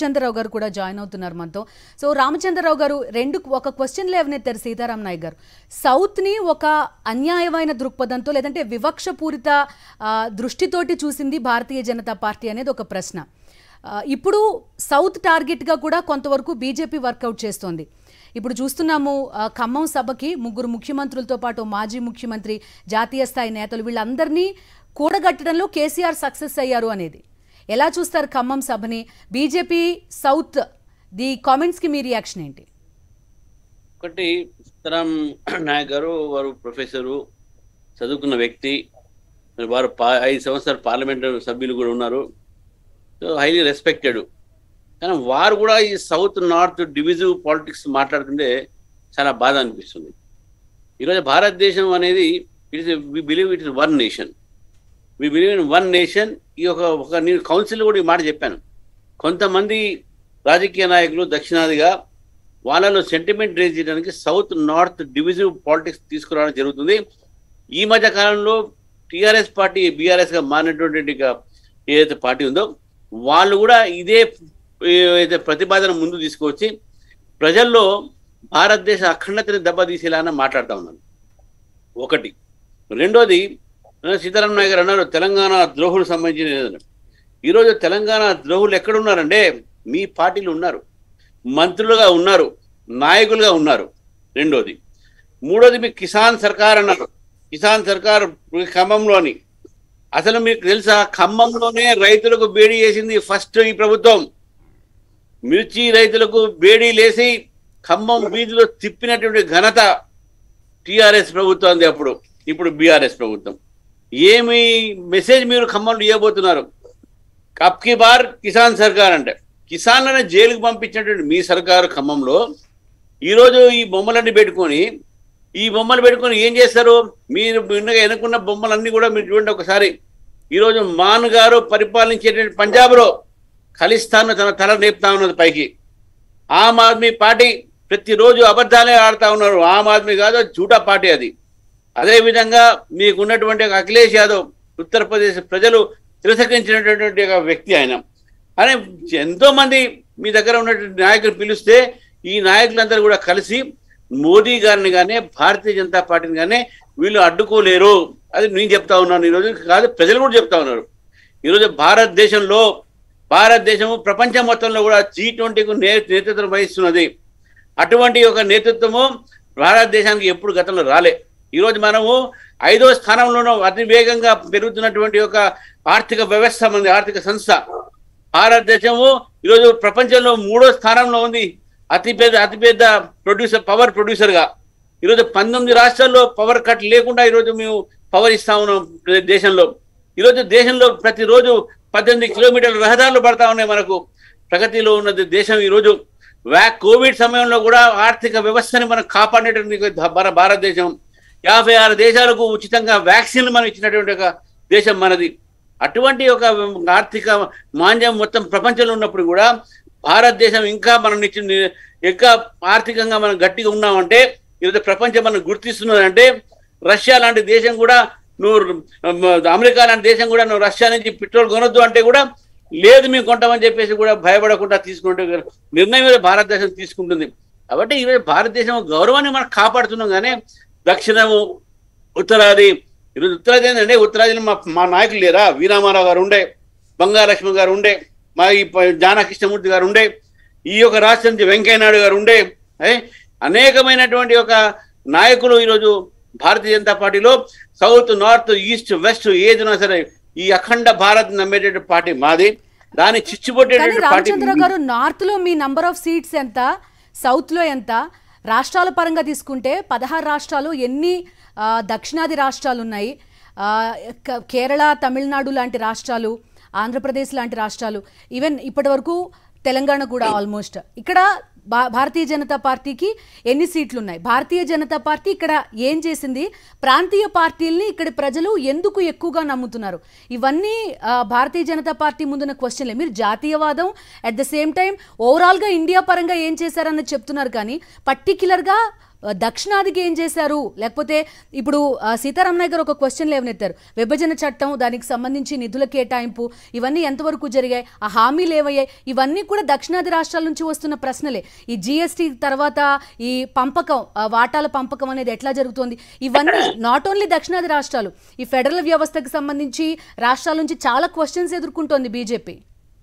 రామచంద్రరావు గారు కూడా జాయిన్ అవుతున్నారు మనతో సో రామచంద్రరావు గారు రెండు ఒక క్వశ్చన్ లేవనెత్తారు సీతారాం నాయక్ గారు సౌత్ని ఒక అన్యాయమైన దృక్పథంతో లేదంటే వివక్షపూరిత ఆ, దృష్టితోటి చూసింది భారతీయ జనతా పార్టీ అనేది ఒక ప్రశ్న ఆ, ఇప్పుడు సౌత్ టార్గెట్గా కూడా కొంతవరకు బీజేపీ వర్కౌట్ చేస్తోంది ఇప్పుడు చూస్తున్నాము ఆ, ఖమ్మం సభకి ముగ్గురు ముఖ్యమంత్రులతో పాటు మాజీ ముఖ్యమంత్రి జాతీయ స్థాయి నేతలు వీళ్ళందరినీ కూడగట్టడంలో కేసీఆర్ సక్సెస్ అయ్యారు అనేది ఎలా చూస్తారు ఖమ్మం సభని బీజేపీ సౌత్ ది కామెంట్స్కి మీ రియాక్షన్ ఏంటి ఒకటి సీతారాం నాయక్ గారు వారు ప్రొఫెసరు చదువుకున్న వ్యక్తి మరి వారు పా ఐదు సంవత్సరాలు పార్లమెంట్ సభ్యులు కూడా ఉన్నారు సో హైలీ రెస్పెక్టెడ్ కానీ వారు కూడా ఈ సౌత్ నార్త్ డివిజివ్ పాలిటిక్స్ మాట్లాడుతుంటే చాలా బాధ అనిపిస్తుంది ఈరోజు భారతదేశం అనేది it is we believe it is one nation we believe in one nation ఈ ఒక ఒక నేను కౌన్సిల్ కూడా ఈ మాట చెప్పాను కొంతమంది రాజకీయ నాయకులు దక్షిణాదిగా వాళ్ళలో సెంటిమెంట్ రేజ్ చేయడానికి సౌత్ నార్త్ డివిజివ్ పాలిటిక్స్ తీసుకురావడం జరుగుతుంది ఈ మధ్య కాలంలో టిఆర్ఎస్ పార్టీ బీఆర్ఎస్ గా మారినటువంటి ఇక ఏదైతే పార్టీ ఉందో వాళ్ళు కూడా ఇదే ఏదైతే ప్రతిపాదన ముందు తీసుకొచ్చి ప్రజల్లో భారతదేశ అఖండతని దెబ్బతీసేలాగా మాట్లాడుతూ ఉన్నాను ఒకటి రెండోది సీతారాం నాయక్ గారు అన్నారు తెలంగాణ ద్రోహులు సంబంధించిన ఏదైనా. ఈరోజు తెలంగాణ ద్రోహులు ఎక్కడున్నారంటే మీ పార్టీలు ఉన్నారు మంత్రులుగా ఉన్నారు నాయకులుగా ఉన్నారు రెండోది మూడోది మీ కిసాన్ సర్కార్ అన్నారు కిసాన్ సర్కార్ ఖమ్మంలోని అసలు మీకు తెలుసా ఖమ్మంలోనే రైతులకు బేడీ చేసింది ఫస్ట్ ఈ ప్రభుత్వం మిర్చి రైతులకు బేడీ లేసి ఖమ్మం వీధిలో తిప్పినటువంటి ఘనత టిఆర్ఎస్ ప్రభుత్వం అప్పుడు ఇప్పుడు బీఆర్ఎస్ ప్రభుత్వం ఏమి మెసేజ్ మీరు ఖమ్మంలో ఇవ్వబోతున్నారు అప్కి బార్ కిసాన్ సర్కార్ అంటే కిసాన్లను జైలుకు పంపించినటువంటి మీ సర్కారు ఖమ్మంలో ఈరోజు ఈ బొమ్మలన్నీ పెట్టుకొని ఈ బొమ్మలు పెట్టుకొని ఏం చేస్తారు మీరు నిన్నగా ఎన్నుకున్న బొమ్మలన్నీ కూడా మీరు చూడండి ఒకసారి ఈరోజు మాన్ గారు పరిపాలించేటువంటి పంజాబ్లో ఖలిస్తాన్ తన తల నేపుతా ఉన్నది పైకి ఆమ్ ఆద్మీ పార్టీ ప్రతిరోజు అబద్ధాలే ఆడుతా ఉన్నారు ఆమ్ ఆద్మీ కాదు అది జూటా పార్టీ అది అదే విధంగా మీకు ఉన్నటువంటి ఒక అఖిలేష్ యాదవ్ ఉత్తరప్రదేశ్ ప్రజలు తిరస్కరించినటువంటి ఒక వ్యక్తి ఆయన అని ఎంతో మంది మీ దగ్గర ఉన్నటువంటి నాయకులు పిలిస్తే ఈ నాయకులందరూ కూడా కలిసి మోదీ గారిని కానీ భారతీయ జనతా పార్టీని కానీ వీళ్ళు అడ్డుకోలేరు అది నేను చెప్తా ఉన్నాను ఈరోజు కాదు ప్రజలు కూడా చెప్తా ఉన్నారు ఈరోజు భారతదేశంలో భారతదేశము ప్రపంచం మొత్తంలో కూడా జీ ట్వంటీకు నేతృత్వం వహిస్తున్నది అటువంటి ఒక నేతృత్వము భారతదేశానికి ఎప్పుడు గతంలో రాలే ఈరోజు మనము ఐదో స్థానంలోనూ అతి వేగంగా పెరుగుతున్నటువంటి ఒక ఆర్థిక వ్యవస్థ మంది ఆర్థిక సంస్థ భారతదేశము ఈరోజు ప్రపంచంలో మూడో స్థానంలో ఉంది అతిపెద్ద అతిపెద్ద ప్రొడ్యూసర్ పవర్ ప్రొడ్యూసర్గా ఈరోజు పంతొమ్మిది రాష్ట్రాల్లో పవర్ కట్ లేకుండా ఈరోజు మేము పవర్ ఇస్తా ఉన్నాం ప్ర- దేశంలో ఈరోజు దేశంలో ప్రతిరోజు పద్దెనిమిది కిలోమీటర్ల రహదారులు పడతా ఉన్నాయి మనకు ప్రగతిలో ఉన్నది దేశం ఈరోజు వ్యా కోవిడ్ సమయంలో కూడా ఆర్థిక వ్యవస్థని మనం కాపాడేటువంటి మన భారతదేశం యాభై ఆరు దేశాలకు ఉచితంగా వ్యాక్సిన్లు మనం ఇచ్చినటువంటి ఒక దేశం మనది అటువంటి ఒక ఆర్థిక మాంద్యం మొత్తం ప్రపంచంలో ఉన్నప్పుడు కూడా భారతదేశం ఇంకా మనం ఇచ్చిన ఇంకా ఆర్థికంగా మనం గట్టిగా ఉన్నామంటే ఈరోజు ప్రపంచం మనం గుర్తిస్తున్నదంటే రష్యా లాంటి దేశం కూడా నువ్వు మ, అమెరికా లాంటి దేశం కూడా నువ్వు రష్యా నుంచి పెట్రోల్ కొనొద్దు అంటే కూడా లేదు మేము కొంటామని చెప్పేసి కూడా భయపడకుండా తీసుకుంటే నిర్ణయం మీద భారతదేశం తీసుకుంటుంది కాబట్టి ఈరోజు భారతదేశం గౌరవాన్ని మనం కాపాడుతున్నాం కానీ దక్షిణము ఉత్తరాది ఈరోజు ఉత్తరాది ఏంటంటే ఉత్తరాదిలో మా మా నాయకులు లేరా వీరామారావు గారు ఉండే బంగాలక్ష్మి గారు ఉండే మా ఈ ప- జానకృష్ణమూర్తి గారు ఉండే ఈ యొక్క రాష్ట్రం నుంచి వెంకయ్యనాయుడు గారు ఉండే ఏ? అనేకమైనటువంటి ఒక నాయకులు ఈరోజు భారతీయ జనతా పార్టీలో సౌత్ నార్త్ ఈస్ట్ వెస్ట్ ఏదినా సరే ఈ అఖండ భారత్ నమ్మేటటువంటి పార్టీ మాది దాన్ని కానీ చిచ్చుపట్టేటటువంటి పార్టీ రామచంద్ర గారు నార్త్ లో మీ నంబర్ ఆఫ్ సీట్స్ ఎంత సౌత్ లో ఎంత రాష్ట్రాల పరంగా తీసుకుంటే పదహారు రాష్ట్రాలు ఎన్ని ఆ, దక్షిణాది రాష్ట్రాలు ఉన్నాయి ఆ, క- కేరళ తమిళనాడు లాంటి రాష్ట్రాలు ఆంధ్రప్రదేశ్ లాంటి రాష్ట్రాలు ఈవెన్ ఇప్పటి వరకు తెలంగాణ కూడా ఆల్మోస్ట్ ఇక్కడ భా భారతీయ జనతా పార్టీకి ఎన్ని సీట్లు ఉన్నాయి భారతీయ జనతా పార్టీ ఇక్కడ ఏం చేసింది ప్రాంతీయ పార్టీల్ని ఇక్కడ ప్రజలు ఎందుకు ఎక్కువగా నమ్ముతున్నారు ఇవన్నీ ఆ, భారతీయ జనతా పార్టీ ముందున్న క్వశ్చన్లే మీరు జాతీయవాదం అట్ ద సేమ్ టైం ఓవరాల్గా ఇండియా పరంగా ఏం చేశారన్నది చెప్తున్నారు కానీ పర్టిక్యులర్గా ఆ, దక్షిణాదికి ఏం చేశారు లేకపోతే ఇప్పుడు ఆ, సీతారామయ్య గారు ఒక క్వశ్చన్ లేవనెత్తారు విభజన చట్టం దానికి సంబంధించి నిధుల కేటాయింపు ఇవన్నీ ఎంతవరకు జరిగాయి ఆ హామీలు ఏవయ్యాయి ఇవన్నీ కూడా దక్షిణాది రాష్ట్రాల నుంచి వస్తున్న ప్రశ్నలే ఈ జిఎస్టీ తర్వాత ఈ పంపకం ఆ, వాటాల పంపకం అనేది ఎట్లా జరుగుతుంది ఇవన్నీ నాట్ ఓన్లీ దక్షిణాది రాష్ట్రాలు ఈ ఫెడరల్ వ్యవస్థకు సంబంధించి రాష్ట్రాల నుంచి చాలా క్వశ్చన్స్ ఎదుర్కొంటోంది బీజేపీ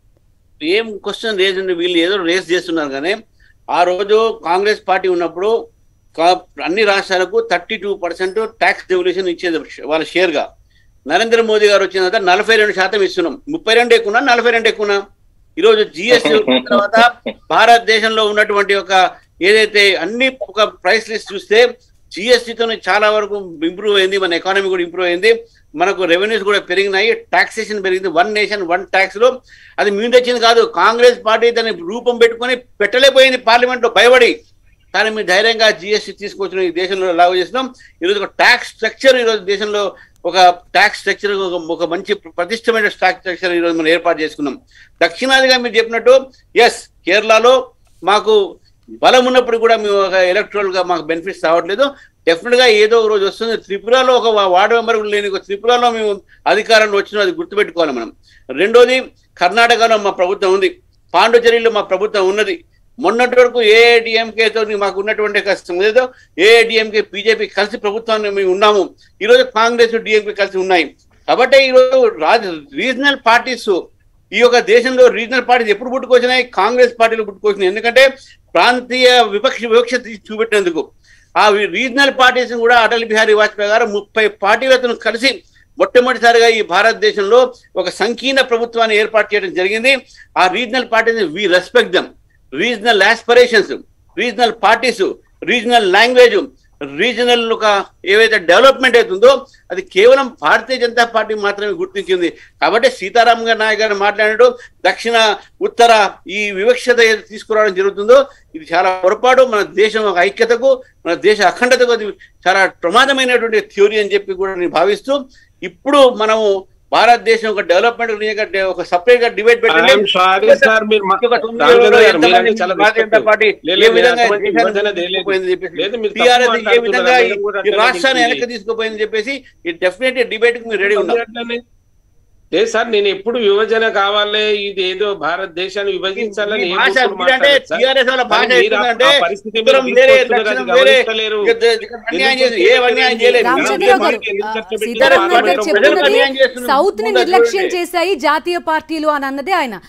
ఏం క్వశ్చన్ రేజ్ ఉంది వీళ్ళు ఏదో రేస్ చేస్తున్నారు కానీ ఆ రోజు కాంగ్రెస్ పార్టీ ఉన్నప్పుడు కా- అన్ని రాష్ట్రాలకు thirty two percent tax revolution ఇచ్చేది వాళ్ళ షేర్ గా నరేంద్ర మోదీ గారు వచ్చిన తర్వాత నలభై రెండు శాతం ఇస్తున్నాం ముప్పై రెండు ఎక్కువ నలభై రెండు ఎక్కువ ఈరోజు జిఎస్టీ తర్వాత భారతదేశంలో ఉన్నటువంటి ఒక ఏదైతే అన్ని ఒక ప్రైస్ లిస్ట్ చూస్తే జిఎస్టీతో చాలా వరకు ఇంప్రూవ్ అయింది మన ఎకానమీ కూడా ఇంప్రూవ్ అయింది మనకు రెవెన్యూస్ కూడా పెరిగినాయి టాక్సేషన్ పెరిగింది వన్ నేషన్ వన్ ట్యాక్స్ లో అది మేము తెచ్చింది కాదు కాంగ్రెస్ పార్టీ దాని రూపం పెట్టుకొని పెట్టలేకపోయింది పార్లమెంట్ లో భయపడి కానీ మేము ధైర్యంగా జిఎస్టీ తీసుకొచ్చిన ఈ దేశంలో లాగు చేసినాం ఈరోజు ఒక ట్యాక్స్ స్ట్రక్చర్ ఈరోజు దేశంలో ఒక ట్యాక్స్ స్ట్రక్చర్ ఒక మంచి ప్రతిష్టమైన ట్యాక్స్ స్ట్రక్చర్ ఈరోజు మనం ఏర్పాటు చేసుకున్నాం దక్షిణాదిగా మీరు చెప్పినట్టు ఎస్ కేరళలో మాకు బలం ఉన్నప్పుడు కూడా మేము ఒక ఎలక్ట్రల్ గా మాకు బెనిఫిట్స్ రావట్లేదు డెఫినెట్ గా ఏదో ఒక రోజు వస్తుంది త్రిపురలో ఒక వా- వార్డు మెంబర్ కూడా లేని ఒక త్రిపురలో మేము అధికారంలో వచ్చిన అది గుర్తుపెట్టుకోవాలి మనం రెండోది కర్ణాటకలో మా ప్రభుత్వం ఉంది పాండుచేరిలో మా ప్రభుత్వం ఉన్నది మొన్నటి వరకు ఏఐడిఎంకేతో మాకు ఉన్నటువంటి కష్టం ఏదో ఏఐడిఎంకే బీజేపీ కలిసి ప్రభుత్వాన్ని మేము ఉన్నాము ఈరోజు కాంగ్రెస్ డిఎంకే కలిసి ఉన్నాయి కాబట్టి ఈరోజు రాజ రీజనల్ పార్టీస్ ఈ యొక్క దేశంలో రీజనల్ పార్టీస్ ఎప్పుడు పుట్టుకొచ్చినాయి కాంగ్రెస్ పార్టీలు పుట్టుకొచ్చినాయి ఎందుకంటే ప్రాంతీయ విపక్ష వివక్ష తీసి చూపెట్టేందుకు ఆ రీజనల్ పార్టీస్ కూడా అటల్ బిహారీ వాజ్పేయి గారు ముప్పై పార్టీలతో కలిసి మొట్టమొదటిసారిగా ఈ భారతదేశంలో ఒక సంకీర్ణ ప్రభుత్వాన్ని ఏర్పాటు చేయడం జరిగింది ఆ regional parties we respect them regional aspirations regional parties regional language regional ఒక ఏవైతే డెవలప్మెంట్ అవుతుందో అది కేవలం భారతీయ జనతా పార్టీ మాత్రమే గుర్తించింది కాబట్టి సీతారాం గారి నాయక్ గారు మాట్లాడాడు దక్షిణ ఉత్తర ఈ వివక్షత ఏది తీసుకురావడం జరుగుతుందో ఇది చాలా పొరపాటు మన దేశం ఒక ఐక్యతకు మన దేశ అఖండతకు అది చాలా ప్రమాదమైనటువంటి థియోరీ అని చెప్పి కూడా నేను భావిస్తూ ఇప్పుడు మనము భారతదేశం ఒక డెవలప్మెంట్ ఒక సపరేట్ గా డిబేట్ పెట్టండి ఐఎమ్ సారీ సార్ మీరు మా- ఇంకొక తొమ్మిది రామచంద్ర రోజుల్లో గారు, ఎంతమంది మీరంటే చాలా భారతీయ జనతా respect. పార్టీ లేదు, ఏ లేదు, విధంగా అటువంటి దేశాన్ని విభజన లేదు. తీసుకుపోయిందని చెప్పేసి లేదు, మీరు తప్పు టీఆర్ఎస్ ఏ మాట్లాడుతున్నారు. విధంగా ఈ- మీరు కూడా ఈ రాష్ట్రాన్ని అట్లనే వెనక్కి తీసుకుపోయిందని చెప్పేసి ఈ డెఫినెట్ డిబేట్ కి మీరు రెడీ ఉన్నాం అట్లనే. లేదు సార్ నేను ఎప్పుడు విభజన కావాలి ఇది ఏదో భారతదేశాన్ని విభజించాలని మీ ఏ భాష మూర్ఖుడు మీరంటే మాట్లాడలేదు సార్. టీఆర్ఎస్ వాళ్ళ భాష కానీ మీరు ఆ- ఎట్లుందంటే ఆ పరిస్థితి మీరు ఉత్తరం వేరే తీసుకొస్తున్నారు, దక్షిణం అది వేరే గమనిస్తలేరు. ఇక ద- ఇక అన్యాయం చేసి ఏ అన్యాయం చేయలేదు రామచంద్రరావు గారు ఎందుకు ఆ, కష్టపెట్టి సీతారామయ్య గారు పార్లమెంట్ చెప్తున్నది అన్యాయం చేస్తున్నారు. సౌత్ ని ముందు నిర్లక్ష్యం చూడండి. చేశాయి జాతీయ పార్టీలు అని అన్నదే ఆయన